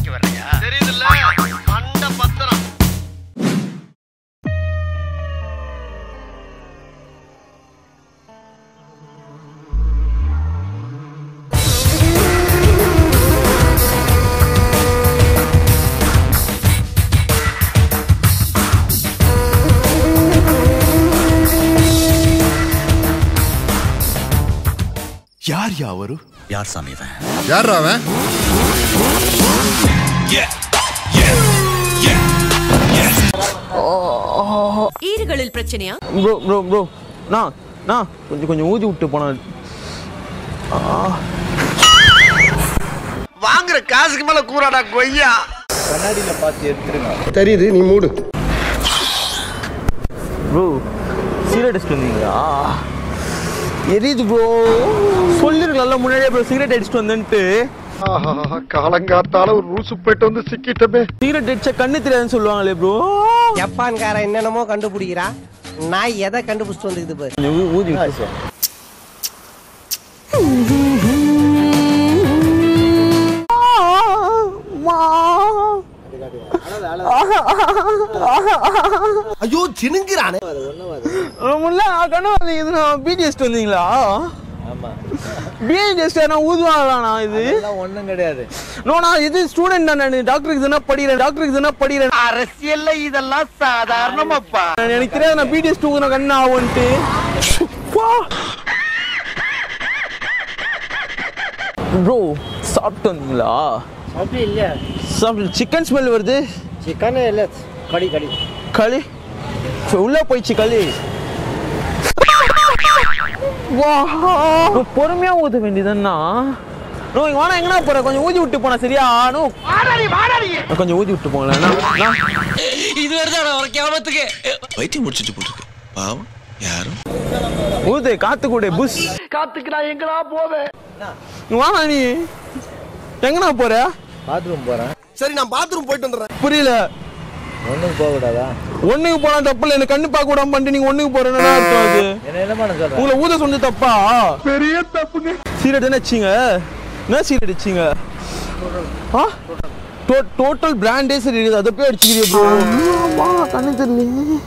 அடிக்க வர்றியா தெரியுதுல்ல மண்ட பத்திரம் ಯಾರ್ ಯಾವರು யார் சாமி இவன் யார் அவன் ஈறுகளில் பிரச்சனையா ப்ரோ ப்ரோ ப்ரோ நான் நான் கொஞ்சம் கொஞ்சம் ஊதி விட்டு போனா வாங்குற காசுக்கு மேல கூறாடா கொய்யா தெரியுது நீ மூடு ப்ரோ சிகரெட் அடிச்சுட்டு வந்தீங்களா எரியுது ப்ரோ சொல்லிருக்கலாம்ல முன்னாடியே ப்ரோ சிகரெட் அடிச்சுட்டு வந்தேன்ட்டு காலங்காத்தால ஒரு ரூசு போயிட்டு வந்து சிக்கிட்டமே சிகரெட் அடிச்சா கண்ணு தெரியாதுன்னு சொல்லுவாங்களே ப்ரோ ஜப்பான்காரன் என்னென்னமோ கண்டுபிடிக்கிறா நான் எதை கண்டுபிடிச்சிட்டு வந்துக்குது பாரு கொஞ்சம் ஊ- ஊதி விட்டு ஐயோ சினுங்கிறானே முல்ல கண்ணு இது நான் பிடிஎஸ்ட் வந்தீங்களா பிடிஎஸ்ட் நான் ஊதுவாங்களா இது ஒண்ணும் கிடையாது நோ நான் இது ஸ்டூடெண்ட் தான் நான் டாக்டருக்கு தானே படிக்கிறேன் டாக்டருக்கு தானே படிக்கிறேன் அரசியல்ல இதெல்லாம் சாதாரணமாப்பா நான் எனக்கு தெரியாது நான் பிடிஎஸ் ஊதுன கண்ணு ஆகும்ட்டு ப்ரோ சாப்பிட்டு வந்தீங்களா அப்படி இல்லையா சாப்பிட்டு சிக்கன் ஸ்மெல் வருது சிக்கன் இல்ல கடி கடி களி சரி, உள்ள போயிடுச்சு களி வா பொறுமையா ஊத வேண்டியதுன்னா நோ இங்க வேணா எங்கனா போற கொஞ்சம் ஊதி விட்டு போனா சரியா நோ கொஞ்சம் ஊதி விட்டு போங்களேன் வைத்தியம் முடிச்சிட்டு போட்டுருக்கு பாவம் யாரும் ஊது காத்து கூட புஷ் காத்துக்கு நான் எங்கடா போவேன் இங்க வாடா நீ எங்கனா போற பாத்ரூம் போறேன் சரி நான் பாத்ரூம் போயிட்டு வந்துடுறேன் புரியல ஒண்ணுக்கு போக கூடாதா ஒண்ணுக்கு போனா தப்பு இல்லை எனக்கு கண்ணு பார்க்க விடாம பண்ணிட்டு நீங்க ஒண்ணுக்கு போறேன்னு அர்த்தம் அது என்ன என்ன பண்ண சொல்ற உங்களை ஊத சொன்னது தப்பா பெரிய தப்புங்க சீரட் என்ன வச்சீங்க என்ன சீரட் வச்சீங்க ஆ டோட்டல் பிராண்டே சரி இருக்குது அதை போய் அடிச்சுக்கிறிய ப்ரோ கண்ணு தெரியல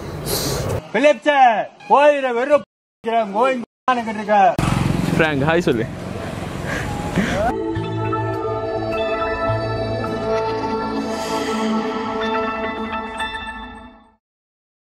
ஃப்ராங்க் ஹாய் சொல்லு